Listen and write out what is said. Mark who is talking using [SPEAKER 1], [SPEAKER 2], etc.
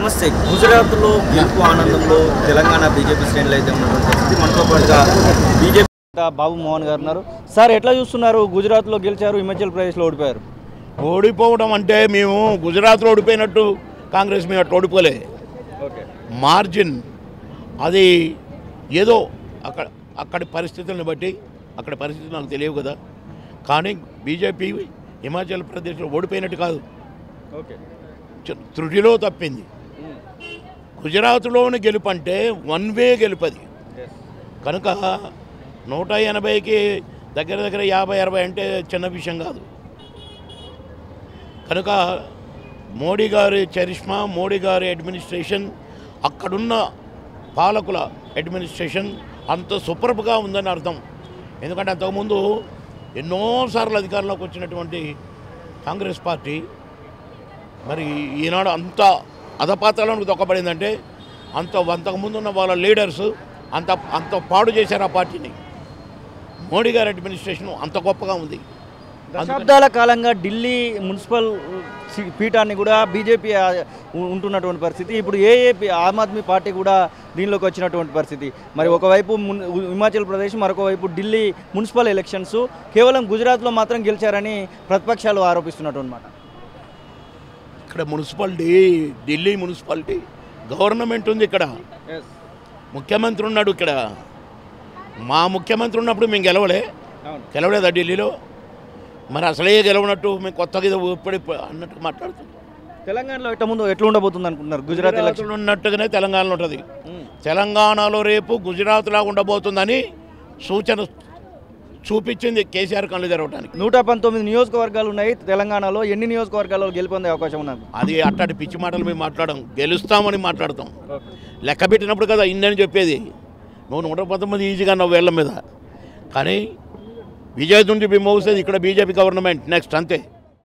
[SPEAKER 1] నమస్తే గుజరాత్లో గెలుపు ఆనందంలో తెలంగాణ బీజేపీ శ్రేణులు అయితే ఉన్నటువంటి పరిస్థితి మనతో పాటుగా బీజేపీ బాబు మోహన్ గారు ఉన్నారు సార్ ఎట్లా చూస్తున్నారు గుజరాత్లో గెలిచారు హిమాచల్ ప్రదేశ్లో ఓడిపోయారు
[SPEAKER 2] ఓడిపోవడం అంటే మేము గుజరాత్లో ఓడిపోయినట్టు కాంగ్రెస్ మేము అట్లా ఓడిపోలే
[SPEAKER 1] ఓకే
[SPEAKER 2] మార్జిన్ అది ఏదో అక్కడ అక్కడి పరిస్థితులను బట్టి అక్కడ పరిస్థితులు నాకు తెలియవు కదా కానీ బీజేపీ హిమాచల్ ప్రదేశ్లో ఓడిపోయినట్టు కాదు
[SPEAKER 1] ఓకే
[SPEAKER 2] చ- త్రుటిలో తప్పింది గుజరాత్లోని గెలుపు అంటే వన్ వే గెలుపది కనుక నూట ఎనభైకి దగ్గర దగ్గర యాభై అరవై అంటే చిన్న విషయం కాదు కనుక మోడీ గారి చరిష్మా మోడీ గారి అడ్మినిస్ట్రేషన్ అక్కడున్న పాలకుల అడ్మినిస్ట్రేషన్ అంత సూపర్బ్గా ఉందని అర్థం ఎందుకంటే అంతకుముందు ఎన్నోసార్లు అధికారంలోకి వచ్చినటువంటి కాంగ్రెస్ పార్టీ మరి ఈనాడు అంత అధపాతాలకు దొక్కబడిందంటే అంత అంతకుముందు ఉన్న వాళ్ళ లీడర్స్ అంత అంత పాడు చేశారు ఆ పార్టీని మోడీ గారి అడ్మినిస్ట్రేషన్ అంత గొప్పగా ఉంది
[SPEAKER 1] దశాబ్దాల కాలంగా ఢిల్లీ మున్సిపల్ సి- పీఠాన్ని కూడా బీజేపీ ఆ, ఉ- ఉంటున్నటువంటి పరిస్థితి ఇప్పుడు ఏఏపీ ఆమ్ ఆద్మీ పార్టీ కూడా దీనిలోకి వచ్చినటువంటి పరిస్థితి మరి ఒకవైపు మున్ హిమాచల్ ప్రదేశ్ మరొక వైపు ఢిల్లీ మున్సిపల్ ఎలక్షన్స్ కేవలం గుజరాత్లో మాత్రం గెలిచారని ప్రతిపక్షాలు ఆరోపిస్తున్నటువంటి మాట
[SPEAKER 2] ఇక్కడ మున్సిపాలిటీ ఢిల్లీ మున్సిపాలిటీ గవర్నమెంట్ ఉంది ఇక్కడ ముఖ్యమంత్రి ఉన్నాడు ఇక్కడ మా ముఖ్యమంత్రి ఉన్నప్పుడు మేము గెలవలే గెలవలేదా ఢిల్లీలో మరి అసలే గెలవనట్టు మేము కొత్తగా ఏదో ఇప్పుడే అన్నట్టు మాట్లాడుతున్నాం
[SPEAKER 1] తెలంగాణలో ఎట్ట ముందు ఎట్లా ఉండబోతుంది అనుకుంటున్నారు గుజరాత్ ఎలక్షన్
[SPEAKER 2] గుజరాత్లో ఉన్నట్టుగానే తెలంగాణలో ఉంటుంది తెలంగాణలో రేపు గుజరాత్లా ఉండబోతుందని సూచన చూపించింది కేసీఆర్ కళ్ళు తెరవడానికి
[SPEAKER 1] నూట పంతొమ్మిది నియోజకవర్గాలు ఉన్నాయి తెలంగాణలో ఎన్ని నియోజకవర్గాల్లో గెలుపొందే అవకాశం ఉన్నది
[SPEAKER 2] అది అట్టాటి పిచ్చి మాటలు మేము మాట్లాడడం గెలుస్తామని మాట్లాడతాం లెక్క పెట్టినప్పుడు కదా ఇన్నని చెప్పేది నువ్వు నూట పంతొమ్మిది ఈజీగా నువ్వు వేళ్ళ మీద కానీ విజయ్ నుంచి మేము ఇక్కడ బీజేపీ గవర్నమెంట్ నెక్స్ట్ అంతే